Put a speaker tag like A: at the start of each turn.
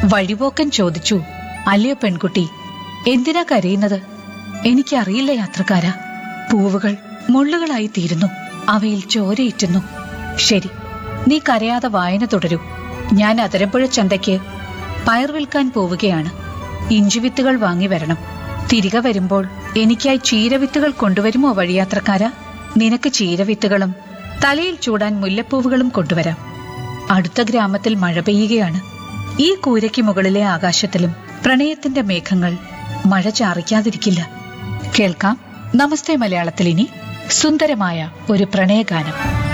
A: വഴിപോക്കൻ ചോദിച്ചു അല്ലയോ പെൺകുട്ടി എന്തിനാ കരയുന്നത് എനിക്കറിയില്ല യാത്രക്കാരാ പൂവുകൾ മുള്ളുകളായി തീരുന്നു അവയിൽ ചോരയിറ്റുന്നു ശരി നീ കരയാതെ വായന തുടരൂ ഞാൻ അതിരപ്പുഴ ചന്തയ്ക്ക് പയർ വിൽക്കാൻ പോവുകയാണ് ഇഞ്ചിവിത്തുകൾ വാങ്ങി വരണം തിരികെ വരുമ്പോൾ എനിക്കായി ചീരവിത്തുകൾ കൊണ്ടുവരുമോ വഴിയാത്രക്കാരാ നിനക്ക് ചീരവിത്തുകളും തലയിൽ ചൂടാൻ മുല്ലപ്പൂവുകളും കൊണ്ടുവരാം അടുത്ത ഗ്രാമത്തിൽ മഴ പെയ്യുകയാണ് ഈ കൂരയ്ക്ക് മുകളിലെ ആകാശത്തിലും പ്രണയത്തിന്റെ മേഘങ്ങൾ മഴ ചാറിക്കാതിരിക്കില്ല കേൾക്കാം നമസ്തേ മലയാളത്തിൽ ഇനി സുന്ദരമായ ഒരു പ്രണയഗാനം